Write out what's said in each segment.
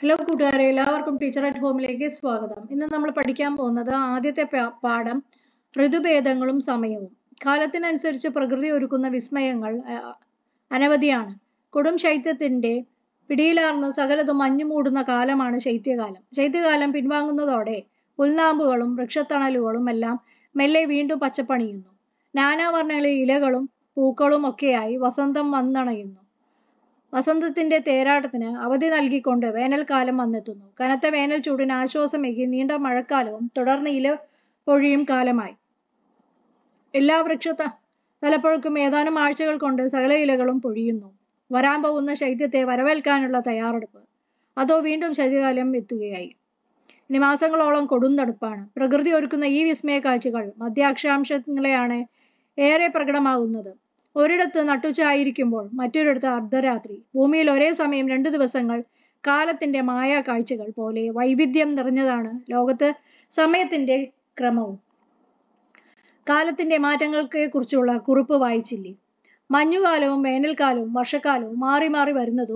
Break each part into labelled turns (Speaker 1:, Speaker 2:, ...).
Speaker 1: hello കൂട്ടുകാരെ എല്ലാവർക്കും teacher at ഹോമിലേക്ക് സ്വാഗതം ഇന്ന് നമ്മൾ പഠിക്കാൻ പോകുന്നത് ആദ്യത്തെ പാ- പാഠം ഋതുഭേദങ്ങളും സമയവും കാലത്തിനനുസരിച്ച് പ്രകൃതി ഒരുക്കുന്ന വിസ്മയങ്ങൾ ആ, അനവധിയാണ് കൊടും ശൈത്യത്തിന്റെ പിടിയിലാർന്ന് സകലതും മഞ്ഞു മൂടുന്ന കാലമാണ് ശൈത്യകാലം ശൈത്യകാലം പിൻവാങ്ങുന്നതോടെ പുൽനാമ്പുകളും വൃക്ഷത്തണലുകളും എല്ലാം മെല്ലെ വീണ്ടും പച്ചപ്പണിയുന്നു നാനാവർണ്ണങ്ങളിലെ ഇലകളും പൂക്കളും ഒക്കെയായി വസന്തം വന്നണയുന്നു വസന്തത്തിന്റെ തേരാട്ടത്തിന് അവധി നൽകിക്കൊണ്ട് വേനൽക്കാലം വന്നെത്തുന്നു കനത്ത വേനൽ ചൂടിന് ആശ്വാസമേകി നീണ്ട മഴക്കാലവും തുടർന്ന് ഇല പൊഴിയും കാലമായി എല്ലാ വൃക്ഷ ത- തലപ്പുഴക്കും ഏതാനും ആഴ്ചകൾ കൊണ്ട് സകല ഇലകളും പൊഴിയുന്നു വരാൻ പോകുന്ന ശൈത്യത്തെ വരവേൽക്കാനുള്ള തയ്യാറെടുപ്പ് അതോ വീണ്ടും ശൈത്യകാലം എത്തുകയായി ഇനി മാസങ്ങളോളം കൊടുന്തടുപ്പാണ് പ്രകൃതി ഒരുക്കുന്ന ഈ വിസ്മയ കാഴ്ചകൾ മധ്യാക്ഷാംശങ്ങളെയാണ് ഏറെ പ്രകടമാകുന്നത് ഒരിടത്ത് നട്ടുച്ചായിരിക്കുമ്പോൾ മറ്റൊരിടത്ത് അർദ്ധരാത്രി ഭൂമിയിൽ ഒരേ സമയം രണ്ടു ദിവസങ്ങൾ കാലത്തിന്റെ മായാ കാഴ്ചകൾ പോലെ വൈവിധ്യം നിറഞ്ഞതാണ് ലോകത്ത് സമയത്തിന്റെ ക്രമവും കാലത്തിന്റെ മാറ്റങ്ങൾക്ക് കുറിച്ചുള്ള കുറിപ്പ് വായിച്ചില്ലേ മഞ്ഞുകാലവും വേനൽക്കാലവും വർഷക്കാലവും മാറി മാറി വരുന്നതും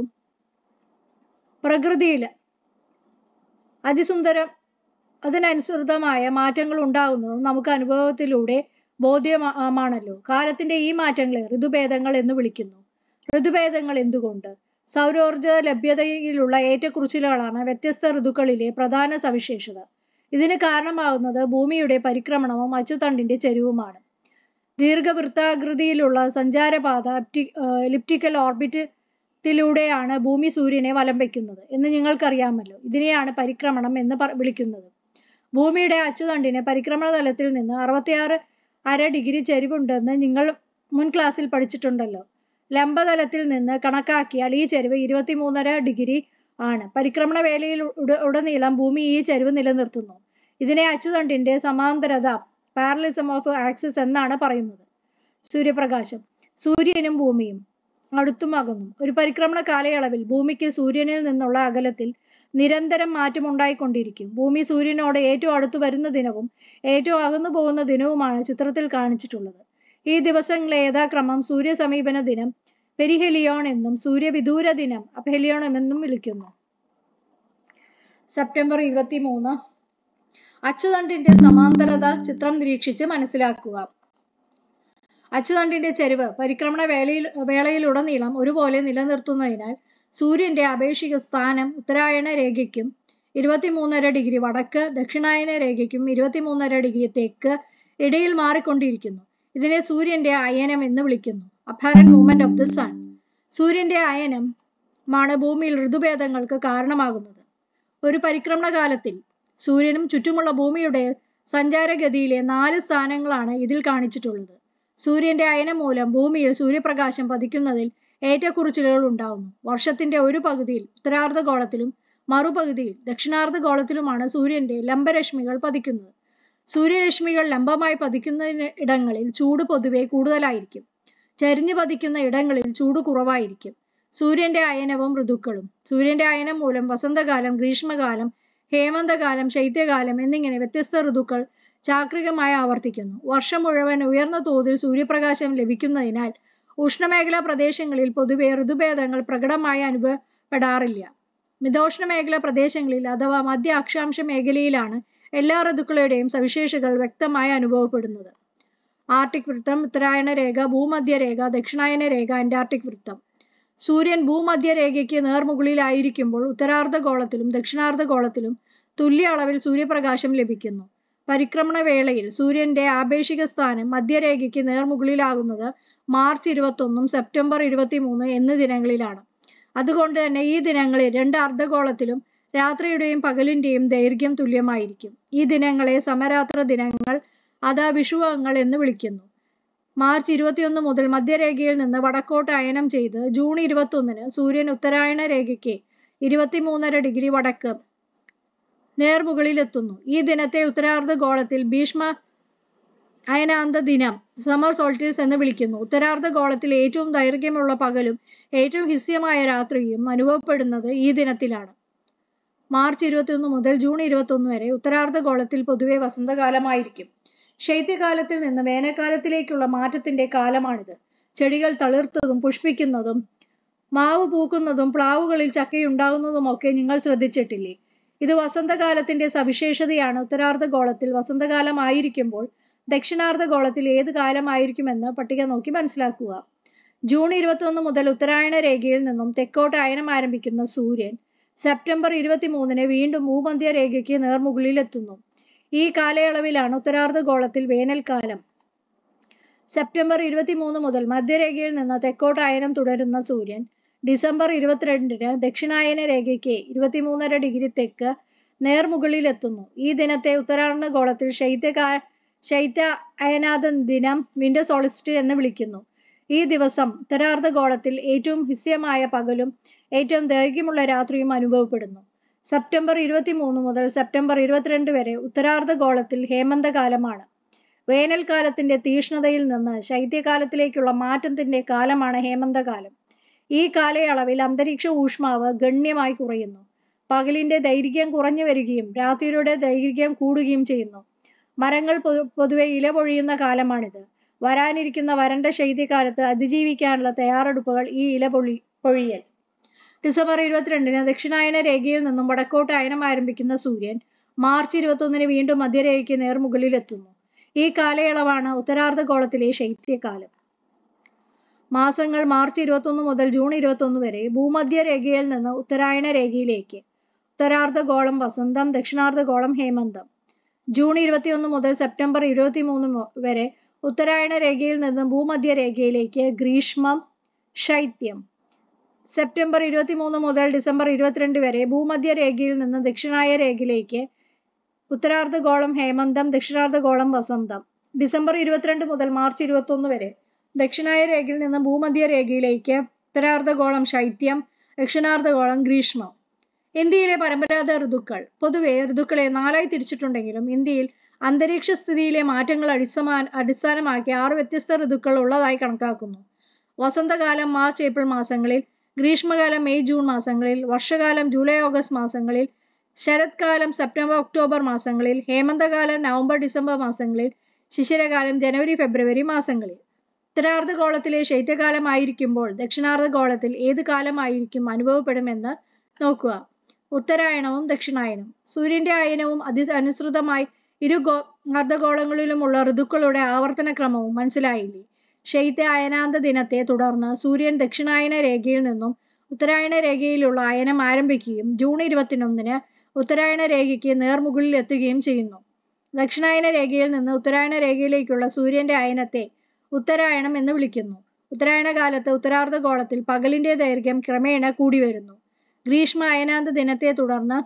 Speaker 1: പ്രകൃതിയിൽ അതിസുന്ദരം അതിനനുസൃതമായ മാറ്റങ്ങൾ ഉണ്ടാകുന്നതും നമുക്ക് അനുഭവത്തിലൂടെ ബോധ്യമാണല്ലോ കാലത്തിന്റെ ഈ മാറ്റങ്ങളെ ഋതുഭേദങ്ങൾ എന്ന് വിളിക്കുന്നു ഋതുഭേദങ്ങൾ എന്തുകൊണ്ട് സൗരോർജ ലഭ്യതയിലുള്ള ഏറ്റക്കുറിച്ചിലുകളാണ് വ്യത്യസ്ത ഋതുക്കളിലെ പ്രധാന സവിശേഷത ഇതിന് കാരണമാകുന്നത് ഭൂമിയുടെ പരിക്രമണവും അച്ചുതണ്ടിന്റെ ചെരിവുമാണ് ദീർഘവൃത്താകൃതിയിലുള്ള സഞ്ചാരപാത എലിപ്റ്റിക്കൽ ഓർബിറ്റിലൂടെയാണ് ഭൂമി സൂര്യനെ വലം വയ്ക്കുന്നത് എന്ന് നിങ്ങൾക്കറിയാമല്ലോ ഇതിനെയാണ് പരിക്രമണം എന്ന് പ- വിളിക്കുന്നത് ഭൂമിയുടെ അച്ചുതണ്ടിന് പരിക്രമണ തലത്തിൽ നിന്ന് അറുപത്തിയാറ് അര ഡിഗ്രി ചെരിവുണ്ടെന്ന് നിങ്ങൾ മുൻ ക്ലാസ്സിൽ പഠിച്ചിട്ടുണ്ടല്ലോ ലംബതലത്തിൽ നിന്ന് കണക്കാക്കിയാൽ ഈ ചെരിവ് ഇരുപത്തിമൂന്നര ഡിഗ്രി ആണ് പരിക്രമണ വേലയിൽ ഉട- ഉടനീളം ഭൂമി ഈ ചെരിവ് നിലനിർത്തുന്നു ഇതിനെ അച്ചുതണ്ടിന്റെ സമാന്തരത പാരലിസം ഓഫ് ആക്സിസ് എന്നാണ് പറയുന്നത് സൂര്യപ്രകാശം സൂര്യനും ഭൂമിയും അടുത്തുമാകുന്നു ഒരു പരിക്രമണ കാലയളവിൽ ഭൂമിക്ക് സൂര്യനിൽ നിന്നുള്ള അകലത്തിൽ നിരന്തരം മാറ്റമുണ്ടായിക്കൊണ്ടിരിക്കും ഭൂമി സൂര്യനോട് ഏറ്റവും അടുത്തു വരുന്ന ദിനവും ഏറ്റവും അകന്നു പോകുന്ന ദിനവുമാണ് ചിത്രത്തിൽ കാണിച്ചിട്ടുള്ളത് ഈ ദിവസങ്ങളെ യഥാക്രമം സൂര്യ സമീപന ദിനം പെരിഹെലിയോൺ എന്നും സൂര്യവിദൂര ദിനം അപഹെലിയോൺ എന്നും വിളിക്കുന്നു സെപ്റ്റംബർ ഇരുപത്തി മൂന്ന് അച്ചുതണ്ടിന്റെ സമാന്തരത ചിത്രം നിരീക്ഷിച്ച് മനസ്സിലാക്കുക അച്ചുതണ്ടിന്റെ ചെരിവ് പരിക്രമണ വേളയിൽ വേളയിലുടനീളം ഒരുപോലെ നിലനിർത്തുന്നതിനാൽ സൂര്യന്റെ അപേക്ഷിക സ്ഥാനം ഉത്തരായണ രേഖയ്ക്കും ഇരുപത്തിമൂന്നര ഡിഗ്രി വടക്ക് ദക്ഷിണായന രേഖയ്ക്കും ഇരുപത്തിമൂന്നര ഡിഗ്രി തെക്ക് ഇടയിൽ മാറിക്കൊണ്ടിരിക്കുന്നു ഇതിനെ സൂര്യന്റെ അയനം എന്ന് വിളിക്കുന്നു apparent movement of the sun സൂര്യന്റെ അയനം മാണ് ഭൂമിയിൽ ഋതുഭേദങ്ങൾക്ക് കാരണമാകുന്നത് ഒരു പരിക്രമണ കാലത്തിൽ സൂര്യനും ചുറ്റുമുള്ള ഭൂമിയുടെ സഞ്ചാരഗതിയിലെ നാല് സ്ഥാനങ്ങളാണ് ഇതിൽ കാണിച്ചിട്ടുള്ളത് സൂര്യന്റെ അയനം മൂലം ഭൂമിയിൽ സൂര്യപ്രകാശം പതിക്കുന്നതിൽ ഏറ്റക്കുറിച്ചിലുകൾ ഉണ്ടാവുന്നു വർഷത്തിന്റെ ഒരു പകുതിയിൽ ഉത്തരാർദ്ധഗോളത്തിലും മറുപകുതിയിൽ ദക്ഷിണാർദ്ധഗോളത്തിലുമാണ് സൂര്യന്റെ ലംബരശ്മികൾ പതിക്കുന്നത് സൂര്യരശ്മികൾ ലംബമായി പതിക്കുന്ന ഇടങ്ങളിൽ ചൂട് പൊതുവെ കൂടുതലായിരിക്കും ചരിഞ്ഞു പതിക്കുന്ന ഇടങ്ങളിൽ ചൂട് കുറവായിരിക്കും സൂര്യന്റെ അയനവും ഋതുക്കളും സൂര്യന്റെ അയനം മൂലം വസന്തകാലം ഗ്രീഷ്മകാലം ഹേമന്തകാലം ശൈത്യകാലം എന്നിങ്ങനെ വ്യത്യസ്ത ഋതുക്കൾ ചാക്രികമായി ആവർത്തിക്കുന്നു വർഷം മുഴുവൻ ഉയർന്ന തോതിൽ സൂര്യപ്രകാശം ലഭിക്കുന്നതിനാൽ ഉഷ്ണമേഖലാ പ്രദേശങ്ങളിൽ പൊതുവെ ഋതുഭേദങ്ങൾ പ്രകടമായി അനുഭവപ്പെടാറില്ല മിതോഷ്ണ മേഖല പ്രദേശങ്ങളിൽ അഥവാ മധ്യ അക്ഷാംശ മേഖലയിലാണ് എല്ലാ ഋതുക്കളുടെയും സവിശേഷതകൾ വ്യക്തമായി അനുഭവപ്പെടുന്നത് ആർട്ടിക് വൃത്തം ഉത്തരായണ രേഖ ഭൂമധ്യരേഖ ദക്ഷിണായന രേഖ അന്റാർട്ടിക് വൃത്തം സൂര്യൻ ഭൂമധ്യരേഖയ്ക്ക് നേർമുകളിലായിരിക്കുമ്പോൾ ഉത്തരാർദ്ധഗോളത്തിലും ദക്ഷിണാർദ്ധഗോളത്തിലും തുല്യ അളവിൽ സൂര്യപ്രകാശം ലഭിക്കുന്നു പരിക്രമണ വേളയിൽ സൂര്യന്റെ ആപേക്ഷിക സ്ഥാനം മധ്യരേഖയ്ക്ക് നേർമുകളിലാകുന്നത് മാർച്ച് ഇരുപത്തൊന്നും സെപ്റ്റംബർ ഇരുപത്തിമൂന്ന് എന്നീ ദിനങ്ങളിലാണ് അതുകൊണ്ട് തന്നെ ഈ ദിനങ്ങളിൽ രണ്ട് അർദ്ധഗോളത്തിലും രാത്രിയുടെയും പകലിന്റെയും ദൈർഘ്യം തുല്യമായിരിക്കും ഈ ദിനങ്ങളെ സമരാത്ര ദിനങ്ങൾ അതാ വിഷുവങ്ങൾ എന്ന് വിളിക്കുന്നു മാർച്ച് ഇരുപത്തിയൊന്ന് മുതൽ മധ്യരേഖയിൽ നിന്ന് വടക്കോട്ട് അയനം ചെയ്ത് ജൂൺ ഇരുപത്തൊന്നിന് സൂര്യൻ ഉത്തരായണ രേഖയ്ക്ക് ഇരുപത്തിമൂന്നര ഡിഗ്രി വടക്ക് നേർമുകളിലെത്തുന്നു ഈ ദിനത്തെ ഉത്തരാർദ്ധഗോളത്തിൽ ഭീഷ്മ അയനാന്ത ദിനം സമർ സോൾട്ടീസ് എന്ന് വിളിക്കുന്നു ഉത്തരാർദ്ധഗോളത്തിൽ ഏറ്റവും ദൈർഘ്യമുള്ള പകലും ഏറ്റവും ഹിസ്യമായ രാത്രിയും അനുഭവപ്പെടുന്നത് ഈ ദിനത്തിലാണ് മാർച്ച് ഇരുപത്തിയൊന്ന് മുതൽ ജൂൺ ഇരുപത്തൊന്ന് വരെ ഉത്തരാർദ്ധഗോളത്തിൽ പൊതുവെ വസന്തകാലമായിരിക്കും ശൈത്യകാലത്തിൽ നിന്ന് വേനൽക്കാലത്തിലേക്കുള്ള മാറ്റത്തിന്റെ കാലമാണിത് ചെടികൾ തളിർത്തതും പുഷ്പിക്കുന്നതും മാവ് പൂക്കുന്നതും പ്ലാവുകളിൽ ചക്കയുണ്ടാകുന്നതുമൊക്കെ നിങ്ങൾ ശ്രദ്ധിച്ചിട്ടില്ലേ ഇത് വസന്തകാലത്തിന്റെ സവിശേഷതയാണ് ഉത്തരാർദ്ധഗോളത്തിൽ വസന്തകാലമായിരിക്കുമ്പോൾ ദക്ഷിണാർദ്ധഗോളത്തിൽ ഏത് കാലമായിരിക്കുമെന്ന് പട്ടിക നോക്കി മനസ്സിലാക്കുക ജൂൺ ഇരുപത്തൊന്ന് മുതൽ ഉത്തരായണ രേഖയിൽ നിന്നും തെക്കോട്ട് അയനം ആരംഭിക്കുന്ന സൂര്യൻ സെപ്റ്റംബർ ഇരുപത്തിമൂന്നിന് വീണ്ടും ഭൂമധ്യ രേഖയ്ക്ക് നേർമുകളിലെത്തുന്നു ഈ കാലയളവിലാണ് ഉത്തരാർദ്ധഗോളത്തിൽ വേനൽക്കാലം സെപ്റ്റംബർ ഇരുപത്തിമൂന്ന് മുതൽ മധ്യരേഖയിൽ നിന്ന് തെക്കോട്ട് അയനം തുടരുന്ന സൂര്യൻ ഡിസംബർ ഇരുപത്തിരണ്ടിന് ദക്ഷിണായന രേഖയ്ക്ക് ഇരുപത്തിമൂന്നര ഡിഗ്രി തെക്ക് നേർമുകളിലെത്തുന്നു ഈ ദിനത്തെ ഉത്തരാർദ്ധഗോളത്തിൽ ശൈത്യകാ ശൈത്യ അയനാഥ ദിനം വിന്റർ സോളിസ്റ്റിൽ എന്ന് വിളിക്കുന്നു ഈ ദിവസം ഉത്തരാർദ്ധഗോളത്തിൽ ഏറ്റവും ഹിസ്യമായ പകലും ഏറ്റവും ദൈർഘ്യമുള്ള രാത്രിയും അനുഭവപ്പെടുന്നു സെപ്റ്റംബർ ഇരുപത്തിമൂന്ന് മുതൽ സെപ്റ്റംബർ ഇരുപത്തിരണ്ട് വരെ ഉത്തരാർദ്ധഗോളത്തിൽ ഹേമന്തകാലമാണ് വേനൽക്കാലത്തിന്റെ തീഷ്ണതയിൽ നിന്ന് ശൈത്യകാലത്തിലേക്കുള്ള മാറ്റത്തിന്റെ കാലമാണ് ഹേമന്തകാലം ഈ കാലയളവിൽ അന്തരീക്ഷ ഊഷ്മാവ് ഗണ്യമായി കുറയുന്നു പകലിന്റെ ദൈർഘ്യം കുറഞ്ഞു വരികയും രാത്രിയുടെ ദൈർഘ്യം കൂടുകയും ചെയ്യുന്നു മരങ്ങൾ പൊതുവെ ഇല പൊഴിയുന്ന കാലമാണിത് വരാനിരിക്കുന്ന വരണ്ട ശൈത്യകാലത്ത് അതിജീവിക്കാനുള്ള തയ്യാറെടുപ്പുകൾ ഈ ഇല പൊഴി പൊഴിയൽ ഡിസംബർ ഇരുപത്തിരണ്ടിന് ദക്ഷിണായന രേഖയിൽ നിന്നും വടക്കോട്ട് അയനം ആരംഭിക്കുന്ന സൂര്യൻ മാർച്ച് ഇരുപത്തൊന്നിന് വീണ്ടും മധ്യരേഖയ്ക്ക് നേർമുകളിലെത്തുന്നു ഈ കാലയളവാണ് ഉത്തരാർദ്ധഗോളത്തിലെ ശൈത്യകാലം മാസങ്ങൾ മാർച്ച് ഇരുപത്തൊന്ന് മുതൽ ജൂൺ ഇരുപത്തൊന്ന് വരെ ഭൂമധ്യ രേഖയിൽ നിന്ന് ഉത്തരായണ രേഖയിലേക്ക് ഉത്തരാർദ്ധഗോളം വസന്തം ദക്ഷിണാർദ്ധഗോളം ഹേമന്തം ജൂൺ ഇരുപത്തിയൊന്ന് മുതൽ സെപ്റ്റംബർ ഇരുപത്തിമൂന്ന് വരെ ഉത്തരായണ രേഖയിൽ നിന്ന് ഭൂമധ്യ രേഖയിലേക്ക് ഗ്രീഷ്മം ശൈത്യം സെപ്റ്റംബർ ഇരുപത്തിമൂന്ന് മുതൽ ഡിസംബർ ഇരുപത്തിരണ്ട് വരെ ഭൂമധ്യ രേഖയിൽ നിന്ന് ദക്ഷിണായ രേഖയിലേക്ക് ഉത്തരാർദ്ധഗോളം ഹേമന്തം ദക്ഷിണാർദ്ധഗോളം വസന്തം ഡിസംബർ ഇരുപത്തിരണ്ട് മുതൽ മാർച്ച് ഇരുപത്തൊന്ന് വരെ ദക്ഷിണായ രേഖയിൽ നിന്ന് ഭൂമധ്യ രേഖയിലേക്ക് ഉത്തരാർദ്ധഗോളം ശൈത്യം ദക്ഷിണാർദ്ധഗോളം ഗ്രീഷ്മം ഇന്ത്യയിലെ പരമ്പരാഗത ഋതുക്കൾ പൊതുവെ ഋതുക്കളെ നാലായി തിരിച്ചിട്ടുണ്ടെങ്കിലും ഇന്ത്യയിൽ അന്തരീക്ഷ സ്ഥിതിയിലെ മാറ്റങ്ങൾ അടിസ്ഥാന അടിസ്ഥാനമാക്കി ആറ് വ്യത്യസ്ത ഋതുക്കൾ ഉള്ളതായി കണക്കാക്കുന്നു വസന്തകാലം മാർച്ച് ഏപ്രിൽ മാസങ്ങളിൽ ഗ്രീഷ്മകാലം മെയ് ജൂൺ മാസങ്ങളിൽ വർഷകാലം ജൂലൈ ഓഗസ്റ്റ് മാസങ്ങളിൽ ശരത്കാലം സെപ്റ്റംബർ ഒക്ടോബർ മാസങ്ങളിൽ ഹേമന്തകാലം നവംബർ ഡിസംബർ മാസങ്ങളിൽ ശിശിരകാലം ജനുവരി ഫെബ്രുവരി മാസങ്ങളിൽ ഉത്തരാർദ്ധഗോളത്തിലെ ശൈത്യകാലമായിരിക്കുമ്പോൾ ദക്ഷിണാർദ്ധഗോളത്തിൽ ഏത് കാലമായിരിക്കും അനുഭവപ്പെടുമെന്ന് നോക്കുക ഉത്തരായണവും ദക്ഷിണായനവും സൂര്യന്റെ അയനവും അതി അനുസൃതമായി ഇരു ഗോ അർദ്ധഗോളങ്ങളിലുമുള്ള ഋതുക്കളുടെ ആവർത്തന ക്രമവും മനസ്സിലായില്ലേ ശൈത്യ അയനാന്ത ദിനത്തെ തുടർന്ന് സൂര്യൻ ദക്ഷിണായന രേഖയിൽ നിന്നും ഉത്തരായണ രേഖയിലുള്ള അയനം ആരംഭിക്കുകയും ജൂൺ ഇരുപത്തിനൊന്നിന് ഉത്തരായണ രേഖയ്ക്ക് നേർമുകളിൽ എത്തുകയും ചെയ്യുന്നു ദക്ഷിണായന രേഖയിൽ നിന്ന് ഉത്തരായണ രേഖയിലേക്കുള്ള സൂര്യന്റെ അയനത്തെ ഉത്തരായണം എന്ന് വിളിക്കുന്നു ഉത്തരായണ കാലത്ത് ഉത്തരാർദ്ധഗോളത്തിൽ പകലിന്റെ ദൈർഘ്യം ക്രമേണ കൂടി വരുന്നു ഗ്രീഷ്മ അയനാന്ത ദിനത്തെ തുടർന്ന്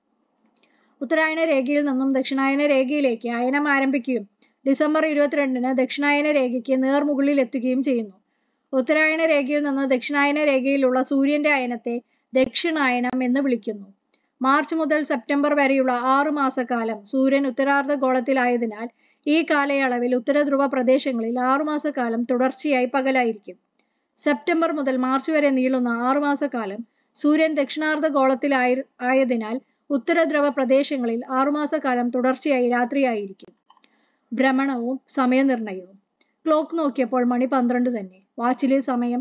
Speaker 1: ഉത്തരായണ രേഖയിൽ നിന്നും ദക്ഷിണായന രേഖയിലേക്ക് അയനം ആരംഭിക്കുകയും ഡിസംബർ ഇരുപത്തിരണ്ടിന് ദക്ഷിണായന രേഖയ്ക്ക് നേർമുകളിൽ എത്തുകയും ചെയ്യുന്നു ഉത്തരായണ രേഖയിൽ നിന്ന് ദക്ഷിണായന രേഖയിലുള്ള സൂര്യന്റെ അയനത്തെ ദക്ഷിണായനം എന്ന് വിളിക്കുന്നു മാർച്ച് മുതൽ സെപ്റ്റംബർ വരെയുള്ള ആറു മാസക്കാലം സൂര്യൻ ഉത്തരാർദ്ധഗോളത്തിലായതിനാൽ ഈ കാലയളവിൽ ഉത്തരധ്രുവ പ്രദേശങ്ങളിൽ ആറുമാസക്കാലം തുടർച്ചയായി പകലായിരിക്കും സെപ്റ്റംബർ മുതൽ മാർച്ച് വരെ നീളുന്ന ആറുമാസക്കാലം സൂര്യൻ ദക്ഷിണാർദ്ധഗോളത്തിലായ ആയതിനാൽ ഉത്തരധ്രുവ പ്രദേശങ്ങളിൽ ആറുമാസക്കാലം തുടർച്ചയായി രാത്രിയായിരിക്കും ഭ്രമണവും സമയനിർണയവും ക്ലോക്ക് നോക്കിയപ്പോൾ മണി പന്ത്രണ്ട് തന്നെ വാച്ചിലെ സമയം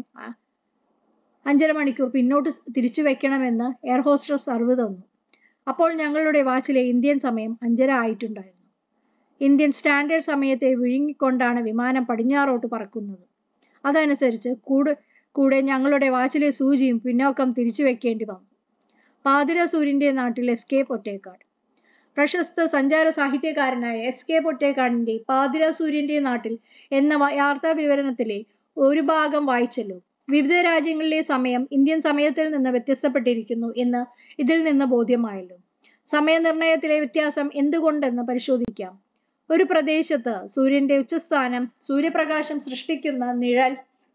Speaker 1: അഞ്ചര മണിക്കൂർ പിന്നോട്ട് തിരിച്ചു വെക്കണമെന്ന് എയർ ഹോസ്റ്റസ് അറിവ് തന്നു അപ്പോൾ ഞങ്ങളുടെ വാച്ചിലെ ഇന്ത്യൻ സമയം അഞ്ചര ആയിട്ടുണ്ടായിരുന്നു ഇന്ത്യൻ സ്റ്റാൻഡേർഡ് സമയത്തെ വിഴുങ്ങിക്കൊണ്ടാണ് വിമാനം പടിഞ്ഞാറോട്ട് പറക്കുന്നത് അതനുസരിച്ച് കൂടെ കൂടെ ഞങ്ങളുടെ വാച്ചിലെ സൂചിയും പിന്നോക്കം തിരിച്ചു വെക്കേണ്ടി വന്നു പാതിര സൂര്യന്റെ നാട്ടിൽ എസ് കെ പൊറ്റേക്കാട് പ്രശസ്ത സഞ്ചാര സാഹിത്യകാരനായ എസ് കെ പൊറ്റേക്കാടിന്റെ പാതിര സൂര്യന്റെ നാട്ടിൽ എന്ന വാർത്താ വിവരണത്തിലെ ഒരു ഭാഗം വായിച്ചല്ലോ വിവിധ രാജ്യങ്ങളിലെ സമയം ഇന്ത്യൻ സമയത്തിൽ നിന്ന് വ്യത്യസ്തപ്പെട്ടിരിക്കുന്നു എന്ന് ഇതിൽ നിന്ന് ബോധ്യമായല്ലോ സമയനിർണയത്തിലെ വ്യത്യാസം എന്തുകൊണ്ടെന്ന് പരിശോധിക്കാം ഒരു പ്രദേശത്ത് സൂര്യന്റെ ഉച്ചസ്ഥാനം സൂര്യപ്രകാശം സൃഷ്ടിക്കുന്ന നിഴൽ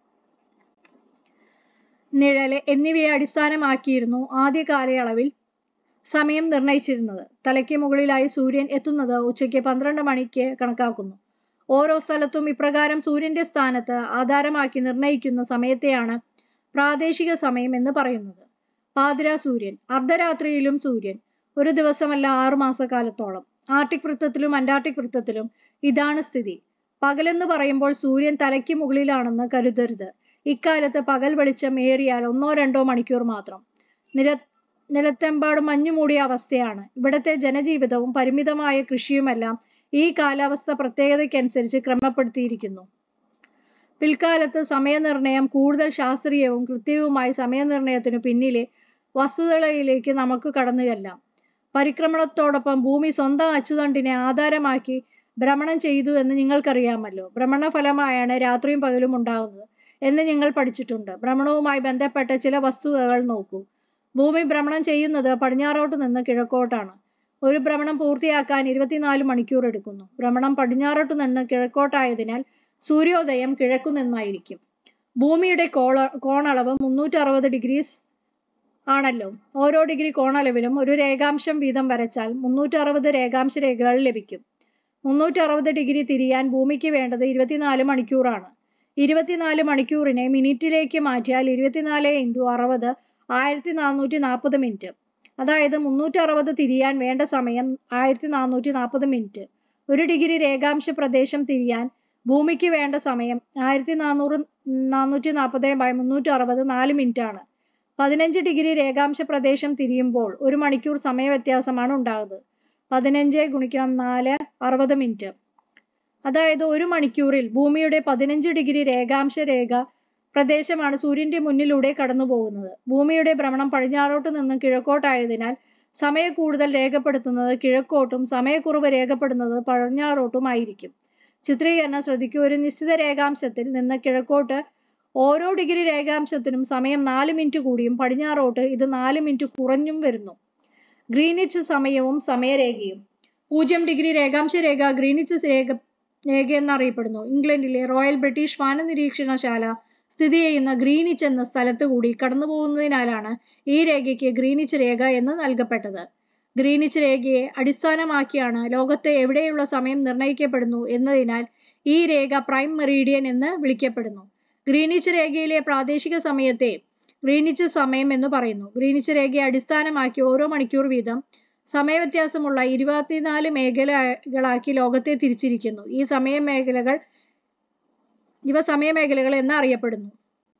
Speaker 1: നിഴല് എന്നിവയെ അടിസ്ഥാനമാക്കിയിരുന്നു ആദ്യ കാലയളവിൽ സമയം നിർണയിച്ചിരുന്നത് തലയ്ക്ക് മുകളിലായി സൂര്യൻ എത്തുന്നത് ഉച്ചയ്ക്ക് പന്ത്രണ്ട് മണിക്ക് കണക്കാക്കുന്നു ഓരോ സ്ഥലത്തും ഇപ്രകാരം സൂര്യന്റെ സ്ഥാനത്ത് ആധാരമാക്കി നിർണയിക്കുന്ന സമയത്തെയാണ് പ്രാദേശിക സമയം എന്ന് പറയുന്നത് പാതിര സൂര്യൻ അർദ്ധരാത്രിയിലും സൂര്യൻ ഒരു ദിവസമല്ല ആറു മാസക്കാലത്തോളം ആർട്ടിക് വൃത്തത്തിലും അന്റാർട്ടിക് വൃത്തത്തിലും ഇതാണ് സ്ഥിതി പകലെന്ന് പറയുമ്പോൾ സൂര്യൻ തലയ്ക്ക് മുകളിലാണെന്ന് കരുതരുത് ഇക്കാലത്ത് പകൽ വെളിച്ചം ഏറിയാൽ ഒന്നോ രണ്ടോ മണിക്കൂർ മാത്രം നില നിലത്തെമ്പാടും മഞ്ഞു മൂടിയ അവസ്ഥയാണ് ഇവിടത്തെ ജനജീവിതവും പരിമിതമായ കൃഷിയുമെല്ലാം ഈ കാലാവസ്ഥ പ്രത്യേകതയ്ക്കനുസരിച്ച് ക്രമപ്പെടുത്തിയിരിക്കുന്നു പിൽക്കാലത്ത് സമയനിർണയം കൂടുതൽ ശാസ്ത്രീയവും കൃത്യവുമായി സമയനിർണയത്തിനു പിന്നിലെ വസ്തുതകളിലേക്ക് നമുക്ക് കടന്നു ചെല്ലാം പരിക്രമണത്തോടൊപ്പം ഭൂമി സ്വന്തം അച്ചുതണ്ടിനെ ആധാരമാക്കി ഭ്രമണം ചെയ്തു എന്ന് നിങ്ങൾക്കറിയാമല്ലോ ഭ്രമണഫലമായാണ് രാത്രിയും പകലും ഉണ്ടാകുന്നത് എന്ന് നിങ്ങൾ പഠിച്ചിട്ടുണ്ട് ഭ്രമണവുമായി ബന്ധപ്പെട്ട ചില വസ്തുതകൾ നോക്കൂ ഭൂമി ഭ്രമണം ചെയ്യുന്നത് പടിഞ്ഞാറോട്ട് നിന്ന് കിഴക്കോട്ടാണ് ഒരു ഭ്രമണം പൂർത്തിയാക്കാൻ ഇരുപത്തിനാല് മണിക്കൂർ എടുക്കുന്നു ഭ്രമണം പടിഞ്ഞാറോട്ട് നിന്ന് കിഴക്കോട്ടായതിനാൽ സൂര്യോദയം കിഴക്കു നിന്നായിരിക്കും ഭൂമിയുടെ കോള കോണളവ് മുന്നൂറ്റി അറുപത് ഡിഗ്രീസ് ആണല്ലോ ഓരോ ഡിഗ്രി കോണളവിലും ഒരു രേഖാംശം വീതം വരച്ചാൽ മുന്നൂറ്റി അറുപത് രേഖാംശ രേഖകൾ ലഭിക്കും മുന്നൂറ്റി അറുപത് ഡിഗ്രി തിരിയാൻ ഭൂമിക്ക് വേണ്ടത് ഇരുപത്തിനാല് മണിക്കൂറാണ് ഇരുപത്തിനാല് മണിക്കൂറിനെ മിനിറ്റിലേക്ക് മാറ്റിയാൽ ഇരുപത്തിനാല് ഇൻറ്റു അറുപത് ആയിരത്തി നാനൂറ്റി നാൽപ്പത് മിനിറ്റ് അതായത് മുന്നൂറ്റി അറുപത് തിരിയാൻ വേണ്ട സമയം ആയിരത്തി നാനൂറ്റി നാൽപ്പത് മിനിറ്റ് ഒരു ഡിഗ്രി രേഖാംശ പ്രദേശം തിരിയാൻ ഭൂമിക്ക് വേണ്ട സമയം ആയിരത്തി നാനൂറ് നാനൂറ്റി നാൽപ്പത് ബൈ മുന്നൂറ്റി അറുപത് നാല് മിനിറ്റ് ആണ് പതിനഞ്ച് ഡിഗ്രി രേഖാംശ പ്രദേശം തിരിയുമ്പോൾ ഒരു മണിക്കൂർ സമയ വ്യത്യാസമാണ് ഉണ്ടാകുന്നത് പതിനഞ്ച് ഗുണിക്കണം നാല് അറുപത് മിനിറ്റ് അതായത് ഒരു മണിക്കൂറിൽ ഭൂമിയുടെ പതിനഞ്ച് ഡിഗ്രി രേഖാംശ രേഖ പ്രദേശമാണ് സൂര്യന്റെ മുന്നിലൂടെ കടന്നു പോകുന്നത് ഭൂമിയുടെ ഭ്രമണം പടിഞ്ഞാറോട്ട് നിന്ന് കിഴക്കോട്ടായതിനാൽ സമയ കൂടുതൽ രേഖപ്പെടുത്തുന്നത് കിഴക്കോട്ടും സമയക്കുറവ് രേഖപ്പെടുന്നത് പടിഞ്ഞാറോട്ടും ആയിരിക്കും ചിത്രീകരണം ശ്രദ്ധിക്കൂ ഒരു നിശ്ചിത രേഖാംശത്തിൽ നിന്ന് കിഴക്കോട്ട് ഓരോ ഡിഗ്രി രേഖാംശത്തിനും സമയം നാല് മിനിറ്റ് കൂടിയും പടിഞ്ഞാറോട്ട് ഇത് നാല് മിനിറ്റ് കുറഞ്ഞും വരുന്നു ഗ്രീനിച്ച് സമയവും സമയരേഖയും പൂജ്യം ഡിഗ്രി രേഖാംശ രേഖ ഗ്രീനിച്ച് രേഖ രേഖ എന്നറിയപ്പെടുന്നു ഇംഗ്ലണ്ടിലെ റോയൽ ബ്രിട്ടീഷ് വാന നിരീക്ഷണശാല സ്ഥിതി ചെയ്യുന്ന ഗ്രീനിച്ച് എന്ന സ്ഥലത്ത് കൂടി കടന്നു പോകുന്നതിനാലാണ് ഈ രേഖയ്ക്ക് ഗ്രീനിച്ച് രേഖ എന്ന് നൽകപ്പെട്ടത് ഗ്രീനിച്ച് രേഖയെ അടിസ്ഥാനമാക്കിയാണ് ലോകത്തെ എവിടെയുള്ള സമയം നിർണ്ണയിക്കപ്പെടുന്നു എന്നതിനാൽ ഈ രേഖ പ്രൈം മെറീഡിയൻ എന്ന് വിളിക്കപ്പെടുന്നു ഗ്രീനിച്ച് രേഖയിലെ പ്രാദേശിക സമയത്തെ ഗ്രീനിച്ച് സമയം എന്ന് പറയുന്നു ഗ്രീനിച്ച് രേഖയെ അടിസ്ഥാനമാക്കി ഓരോ മണിക്കൂർ വീതം സമയവ്യത്യാസമുള്ള ഇരുപത്തിനാല് മേഖലകളാക്കി ലോകത്തെ തിരിച്ചിരിക്കുന്നു ഈ സമയ മേഖലകൾ ഇവ സമയമേഖലകൾ എന്ന് അറിയപ്പെടുന്നു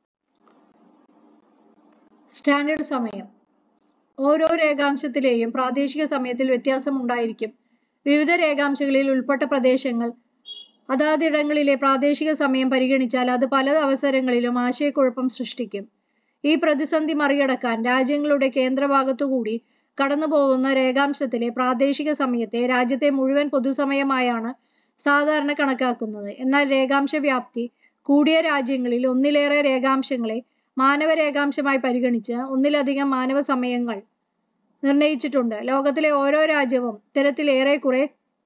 Speaker 1: സ്റ്റാൻഡേർഡ് സമയം ഓരോ രേഖാംശത്തിലെയും പ്രാദേശിക സമയത്തിൽ വ്യത്യാസം ഉണ്ടായിരിക്കും വിവിധ രേഖാംശങ്ങളിൽ ഉൾപ്പെട്ട പ്രദേശങ്ങൾ അതാതിടങ്ങളിലെ പ്രാദേശിക സമയം പരിഗണിച്ചാൽ അത് പല അവസരങ്ങളിലും ആശയക്കുഴപ്പം സൃഷ്ടിക്കും ഈ പ്രതിസന്ധി മറികടക്കാൻ രാജ്യങ്ങളുടെ കേന്ദ്രഭാഗത്തുകൂടി കടന്നു പോകുന്ന രേഖാംശത്തിലെ പ്രാദേശിക സമയത്തെ രാജ്യത്തെ മുഴുവൻ പൊതുസമയമായാണ് സാധാരണ കണക്കാക്കുന്നത് എന്നാൽ രേഖാംശ വ്യാപ്തി കൂടിയ രാജ്യങ്ങളിൽ ഒന്നിലേറെ രേഖാംശങ്ങളെ മാനവ രേഖാംശമായി പരിഗണിച്ച് ഒന്നിലധികം മാനവ സമയങ്ങൾ നിർണയിച്ചിട്ടുണ്ട് ലോകത്തിലെ ഓരോ രാജ്യവും ഇത്തരത്തിൽ ഏറെക്കുറെ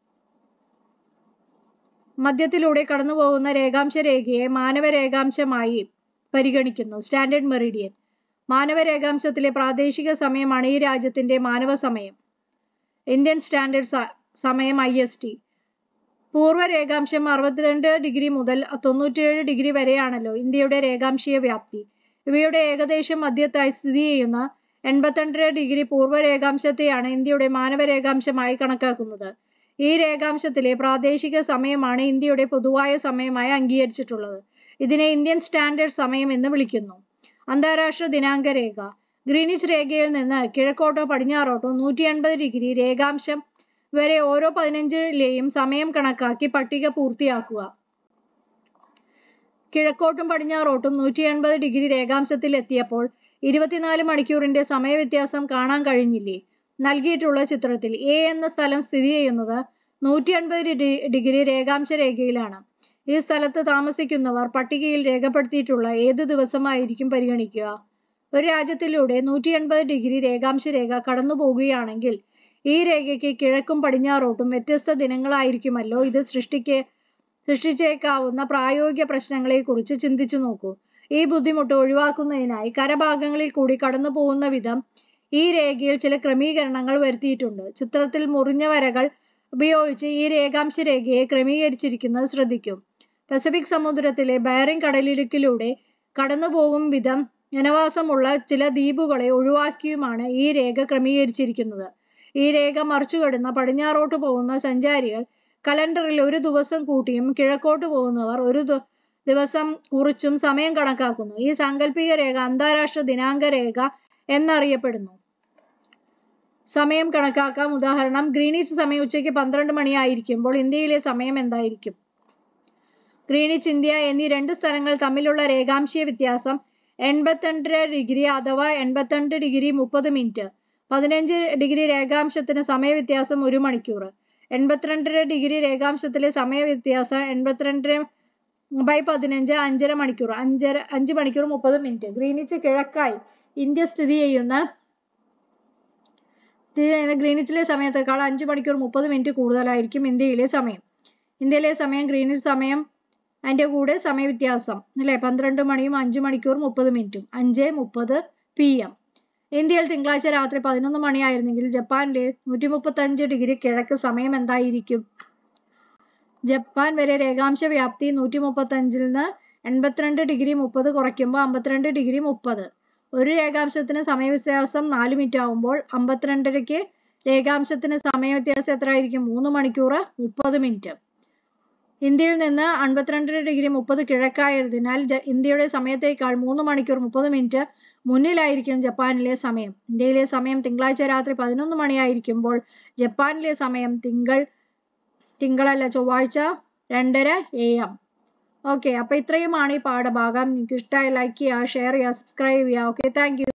Speaker 1: മധ്യത്തിലൂടെ കടന്നു പോകുന്ന രേഖാംശ രേഖയെ മാനവ രേഖാംശമായി പരിഗണിക്കുന്നു സ്റ്റാൻഡേർഡ് മെറിഡിയൻ മാനവ രേഖാംശത്തിലെ പ്രാദേശിക സമയമാണ് ഈ രാജ്യത്തിന്റെ മാനവ സമയം ഇന്ത്യൻ സ്റ്റാൻഡേർഡ് സമയം ഐ എസ് ടി പൂർവ്വ രേഖാംശം അറുപത്തിരണ്ട് ഡിഗ്രി മുതൽ തൊണ്ണൂറ്റിയേഴ് ഡിഗ്രി വരെയാണല്ലോ ഇന്ത്യയുടെ രേഖാംശീയ വ്യാപ്തി ഇവയുടെ ഏകദേശം മധ്യത്തായി സ്ഥിതി ചെയ്യുന്ന എൺപത്തിരണ്ടര ഡിഗ്രി പൂർവ്വ രേഖാംശത്തെയാണ് ഇന്ത്യയുടെ മാനവ രേഖാംശമായി കണക്കാക്കുന്നത് ഈ രേഖാംശത്തിലെ പ്രാദേശിക സമയമാണ് ഇന്ത്യയുടെ പൊതുവായ സമയമായി അംഗീകരിച്ചിട്ടുള്ളത് ഇതിനെ ഇന്ത്യൻ സ്റ്റാൻഡേർഡ് സമയം എന്ന് വിളിക്കുന്നു അന്താരാഷ്ട്ര ദിനാങ്ക രേഖ ഗ്രീനിച്ച് രേഖയിൽ നിന്ന് കിഴക്കോട്ടോ പടിഞ്ഞാറോട്ടോ നൂറ്റി എൺപത് ഡിഗ്രി രേഖാംശം വരെ ഓരോ പതിനഞ്ചിലെയും സമയം കണക്കാക്കി പട്ടിക പൂർത്തിയാക്കുക കിഴക്കോട്ടും പടിഞ്ഞാറോട്ടും നൂറ്റി എൺപത് ഡിഗ്രി രേഖാംശത്തിൽ എത്തിയപ്പോൾ ഇരുപത്തിനാല് മണിക്കൂറിന്റെ സമയവ്യത്യാസം കാണാൻ കഴിഞ്ഞില്ലേ നൽകിയിട്ടുള്ള ചിത്രത്തിൽ എ എന്ന സ്ഥലം സ്ഥിതി ചെയ്യുന്നത് നൂറ്റി അൻപത് ഡിഗ്രി രേഖാംശ രേഖയിലാണ് ഈ സ്ഥലത്ത് താമസിക്കുന്നവർ പട്ടികയിൽ രേഖപ്പെടുത്തിയിട്ടുള്ള ഏത് ദിവസമായിരിക്കും പരിഗണിക്കുക ഒരു രാജ്യത്തിലൂടെ നൂറ്റി എൺപത് ഡിഗ്രി രേഖാംശ രേഖ കടന്നു പോകുകയാണെങ്കിൽ ഈ രേഖയ്ക്ക് കിഴക്കും പടിഞ്ഞാറോട്ടും വ്യത്യസ്ത ദിനങ്ങളായിരിക്കുമല്ലോ ഇത് സൃഷ്ടിക്ക് സൃഷ്ടിച്ചേക്കാവുന്ന പ്രായോഗിക പ്രശ്നങ്ങളെക്കുറിച്ച് ചിന്തിച്ചു നോക്കൂ ഈ ബുദ്ധിമുട്ട് ഒഴിവാക്കുന്നതിനായി കരഭാഗങ്ങളിൽ കൂടി കടന്നു പോകുന്ന വിധം ഈ രേഖയിൽ ചില ക്രമീകരണങ്ങൾ വരുത്തിയിട്ടുണ്ട് ചിത്രത്തിൽ മുറിഞ്ഞ വരകൾ ഉപയോഗിച്ച് ഈ രേഖാംശ രേഖയെ ക്രമീകരിച്ചിരിക്കുന്നത് ശ്രദ്ധിക്കും പസഫിക് സമുദ്രത്തിലെ ബയറിംഗ് കടലിടുക്കിലൂടെ കടന്നു പോകും വിധം ജനവാസമുള്ള ചില ദ്വീപുകളെ ഒഴിവാക്കിയുമാണ് ഈ രേഖ ക്രമീകരിച്ചിരിക്കുന്നത് ഈ രേഖ മറിച്ചുകടന്ന പടിഞ്ഞാറോട്ട് പോകുന്ന സഞ്ചാരികൾ കലണ്ടറിൽ ഒരു ദിവസം കൂട്ടിയും കിഴക്കോട്ട് പോകുന്നവർ ഒരു ദിവസം കുറിച്ചും സമയം കണക്കാക്കുന്നു ഈ സാങ്കല്പിക രേഖ അന്താരാഷ്ട്ര ദിനാങ്ക രേഖ എന്നറിയപ്പെടുന്നു സമയം കണക്കാക്കാം ഉദാഹരണം ഗ്രീനിച്ച് സമയം ഉച്ചയ്ക്ക് പന്ത്രണ്ട് മണിയായിരിക്കുമ്പോൾ ഇന്ത്യയിലെ സമയം എന്തായിരിക്കും ഗ്രീനിച്ച് ഇന്ത്യ എന്നീ രണ്ട് സ്ഥലങ്ങൾ തമ്മിലുള്ള രേഖാംശീയ വ്യത്യാസം എൺപത്തിരണ്ടര ഡിഗ്രി അഥവാ എൺപത്തിരണ്ട് ഡിഗ്രി മുപ്പത് മിനിറ്റ് പതിനഞ്ച് ഡിഗ്രി രേഖാംശത്തിന് സമയവ്യത്യാസം ഒരു മണിക്കൂർ എൺപത്തിരണ്ടര ഡിഗ്രി രേഖാംശത്തിലെ സമയവ്യത്യാസം എൺപത്തിരണ്ടര ബൈ പതിനഞ്ച് അഞ്ചര മണിക്കൂർ അഞ്ചര അഞ്ച് മണിക്കൂർ മുപ്പത് മിനിറ്റ് ഗ്രീനിച്ച് കിഴക്കായി ഇന്ത്യ സ്ഥിതി ചെയ്യുന്ന ഗ്രീനിച്ചിലെ സമയത്തേക്കാൾ അഞ്ച് മണിക്കൂർ മുപ്പത് മിനിറ്റ് കൂടുതലായിരിക്കും ഇന്ത്യയിലെ സമയം ഇന്ത്യയിലെ സമയം ഗ്രീനിച്ച് സമയം അതിൻ്റെ കൂടെ സമയവ്യത്യാസം അല്ലേ പന്ത്രണ്ട് മണിയും അഞ്ച് മണിക്കൂർ മുപ്പത് മിനിറ്റും അഞ്ച് മുപ്പത് പി എം ഇന്ത്യയിൽ തിങ്കളാഴ്ച രാത്രി പതിനൊന്ന് മണിയായിരുന്നെങ്കിൽ ജപ്പാനിലെ നൂറ്റി മുപ്പത്തഞ്ച് ഡിഗ്രി കിഴക്ക് സമയം എന്തായിരിക്കും ജപ്പാൻ വരെ രേഖാംശ വ്യാപ്തി നൂറ്റി മുപ്പത്തഞ്ചിൽ നിന്ന് എൺപത്തിരണ്ട് ഡിഗ്രി മുപ്പത് കുറയ്ക്കുമ്പോൾ അമ്പത്തിരണ്ട് ഡിഗ്രി മുപ്പത് ഒരു രേഖാംശത്തിന് സമയവ്യത്യാസം നാല് മിനിറ്റ് ആകുമ്പോൾ അമ്പത്തിരണ്ടരയ്ക്ക് രേഖാംശത്തിന് സമയവ്യത്യാസം എത്ര ആയിരിക്കും മൂന്ന് മണിക്കൂർ മുപ്പത് മിനിറ്റ് ഇന്ത്യയിൽ നിന്ന് അൻപത്തിരണ്ടര ഡിഗ്രി മുപ്പത് കിഴക്കായതിനാൽ ഇന്ത്യയുടെ സമയത്തേക്കാൾ മൂന്ന് മണിക്കൂർ മുപ്പത് മിനിറ്റ് മുന്നിലായിരിക്കും ജപ്പാനിലെ സമയം ഇന്ത്യയിലെ സമയം തിങ്കളാഴ്ച രാത്രി പതിനൊന്ന് മണിയായിരിക്കുമ്പോൾ ജപ്പാനിലെ സമയം തിങ്കൾ തിങ്കളല്ല ചൊവ്വാഴ്ച രണ്ടര എ എം ഓക്കെ അപ്പൊ ഇത്രയുമാണ് ഈ പാഠഭാഗം നിങ്ങൾക്ക് ഇഷ്ടമായി ലൈക്ക് ചെയ്യുക ഷെയർ ചെയ്യുക സബ്സ്ക്രൈബ് ചെയ്യുക ഓക്കെ താങ്ക്